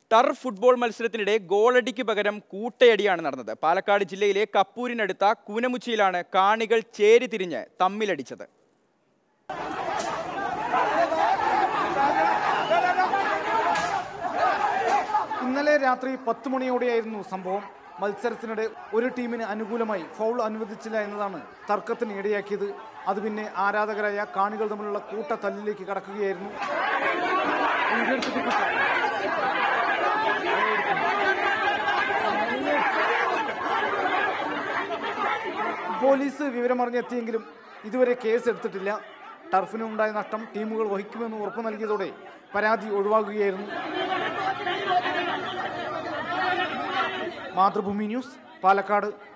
turf football മത്സരത്തിനിടെ ഗോളടിക്ക് പകരം കൂട്ടയടിയാണ് നടന്നത് പാലക്കാട് ജില്ലയിലെ കപ്പൂരിനടുത്ത കൂനമുച്ചിയിലാണ് കാണികൾ ചേരി തിരിഞ്ഞ് തമ്മിലടിച്ചത് ഇന്നലെ രാത്രി പത്ത് മണിയോടെയായിരുന്നു സംഭവം മത്സരത്തിനിടെ ഒരു ടീമിന് അനുകൂലമായി ഫൗൾ അനുവദിച്ചില്ല എന്നതാണ് തർക്കത്തിന് ഇടയാക്കിയത് അത് പിന്നെ ആരാധകരായ കാണികൾ തമ്മിലുള്ള കൂട്ട തല്ലിലേക്ക് കടക്കുകയായിരുന്നു പോലീസ് വിവരമറിഞ്ഞെത്തിയെങ്കിലും ഇതുവരെ കേസ് എടുത്തിട്ടില്ല ടർഫിന് ഉണ്ടായ നഷ്ടം ടീമുകൾ വഹിക്കുമെന്ന് ഉറപ്പു നൽകിയതോടെ പരാതി ഒഴിവാക്കുകയായിരുന്നു മാതൃഭൂമി ന്യൂസ് പാലക്കാട്